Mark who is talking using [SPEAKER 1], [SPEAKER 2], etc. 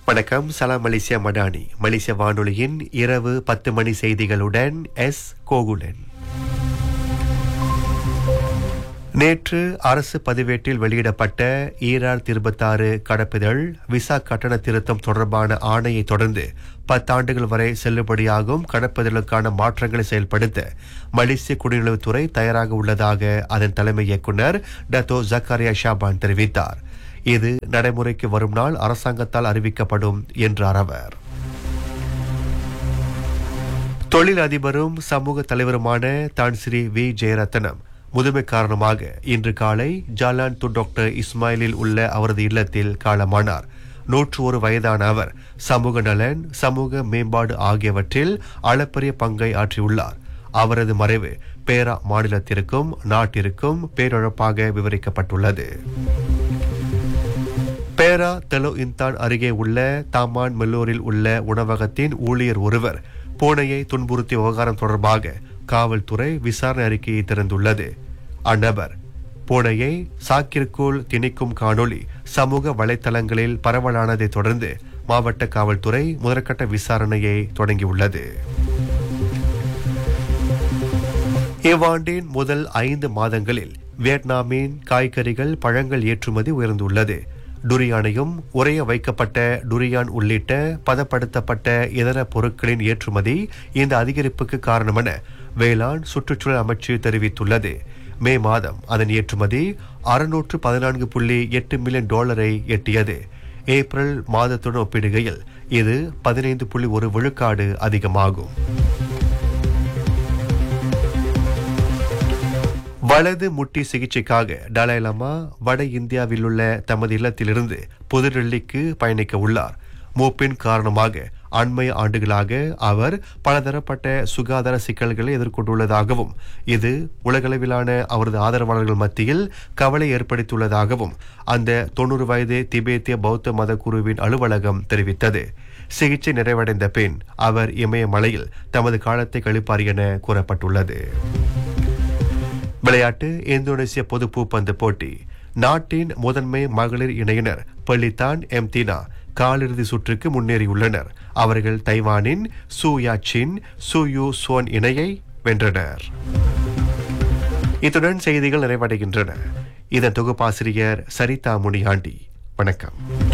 [SPEAKER 1] வணக்கம் சலாம் மலேசியா மடானி மலேசிய வானொலியின் இரவு பத்து மணி செய்திகளுடன் எஸ் கோகுலன் நேற்று அரசு பதிவேட்டில் வெளியிடப்பட்ட ஈரார் இருபத்தாறு கடப்பிதழ் விசா கட்டண திருத்தம் தொடர்பான ஆணையை தொடர்ந்து பத்தாண்டுகள் வரை செல்லுபடியாகும் கடப்பிதழுக்கான மாற்றங்களை செயல்படுத்த மலேசிய குடிநுழைவுத்துறை தயாராக உள்ளதாக அதன் தலைமை இயக்குநர் டத்தோ ஜக்காரியா ஷாபான் தெரிவித்தார் இது நடைமுறைக்கு வரும் நாள் அரசாங்கத்தால் அறிவிக்கப்படும் என்றார் அவர் தொழில் அதிபரும் சமூக தலைவருமான தான் ஸ்ரீ வி ஜெயரத்னம் முதுமை காரணமாக இன்று காலை ஜாலான் து டாக்டர் இஸ்மாயிலில் உள்ள அவரது இல்லத்தில் காலமானார் நூற்று ஒரு வயதான அவர் சமூக நலன் சமூக மேம்பாடு ஆகியவற்றில் அளப்பரிய பங்கை ஆற்றியுள்ளார் அவரது மறைவு பேரா மாநிலத்திற்கும் நாட்டிற்கும் பேரிழப்பாக விவரிக்கப்பட்டுள்ளது பேரா தெலோ இந்தான் அருகே உள்ள தாமான் மெல்லூரில் உள்ள உணவகத்தின் ஊழியர் ஒருவர் பூனையை துன்புறுத்திய விவகாரம் தொடர்பாக காவல்துறை விசாரணை அறிக்கையை திறந்துள்ளது அந்நபர் பூனையை சாக்கிற்குள் திணிக்கும் காணொளி சமூக வலைத்தளங்களில் பரவலானதை தொடர்ந்து மாவட்ட காவல்துறை முதற்கட்ட விசாரணையை தொடங்கியுள்ளது இவ்வாண்டின் முதல் ஐந்து மாதங்களில் வியட்நாமின் காய்கறிகள் பழங்கள் ஏற்றுமதி உயர்ந்துள்ளது டுரியானையும் உறைய வைக்கப்பட்ட டுரியான் உள்ளிட்ட பதப்படுத்தப்பட்ட இதர பொருட்களின் ஏற்றுமதி இந்த அதிகரிப்புக்கு காரணமென வேளாண் சுற்றுச்சூழல் அமைச்சு தெரிவித்துள்ளது மே மாதம் அதன் ஏற்றுமதி அறுநூற்று பதினான்கு புள்ளி எட்டு மில்லியன் டாலரை எட்டியது ஏப்ரல் மாதத்துடன் ஒப்பிடுகையில் இது பதினைந்து புள்ளி ஒரு விழுக்காடு அதிகமாகும் வலது முட்டி சிகிச்சைக்காக டலை லாமா வட இந்தியாவில் உள்ள தமது இல்லத்திலிருந்து புதுடெல்லிக்கு பயணிக்க உள்ளார் மூப்பின் காரணமாக அண்மை ஆண்டுகளாக அவர் பலதரப்பட்ட சுகாதார சிக்கல்களை எதிர்கொண்டுள்ளதாகவும் இது உலகளவிலான அவரது ஆதரவாளர்கள் மத்தியில் கவலை ஏற்படுத்தியுள்ளதாகவும் அந்த தொண்ணூறு வயது திபேத்திய பௌத்த மத குருவின் அலுவலகம் தெரிவித்தது சிகிச்சை நிறைவடைந்த பின் அவர் இமயமலையில் தமது காலத்தை கழிப்பார் என கூறப்பட்டுள்ளது விளையாட்டு இந்தோனேசிய பொது பூப்பந்து போட்டி நாட்டின் முதன்மை மகளிர் இணையினர் பள்ளித்தான் எம் தீனா காலிறுதி சுற்றுக்கு முன்னேறியுள்ளனர் அவர்கள் தைவானின் சூ யாச்சின் சூ யூ சோன் இணையை வென்றனர் இத்துடன் செய்திகள் நிறைவடைகின்றன இதன் தொகுப்பாசிரியர் சரிதா முனியாண்டி வணக்கம்